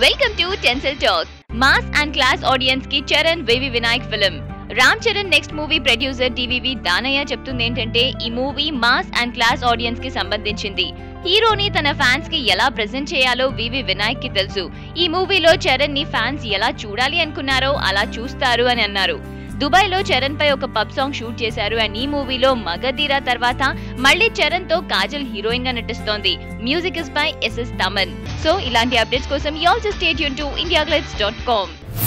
welcome to tinsel talk mass and class audience కి Charan V V Vinayak film Ram Charan next movie producer T V V Danayya చెప్తుంది ఏంటంటే ఈ movie mass and class audience కి సంబంధించింది హీరోని తన ఫ్యాన్స్ కి ఎలా ప్రెజెంట్ చేయాలో వివి వినాయక్ కి తెలుసు ఈ మూవీలో చరణ్ ని ఫ్యాన్స్ ఎలా చూడాలి అనుకున్నారో అలా చూస్తారు అని అన్నారు దుబాయ్ లో చరణ్ పై ఒక పబ్ సాంగ్ షూట్ చేశారు అండ్ ఈ మూవీలో మగధీరా తర్వాత మళ్ళీ చరణ్ తో కాజల్ హీరోయిన్ గా నటిస్తోంది music is by S S Thaman so ఇలాంటి అప్డేట్స్ కోసం యూ ఆల్సో స్టేట్ యూన్ టు ఇండియా డాట్ కామ్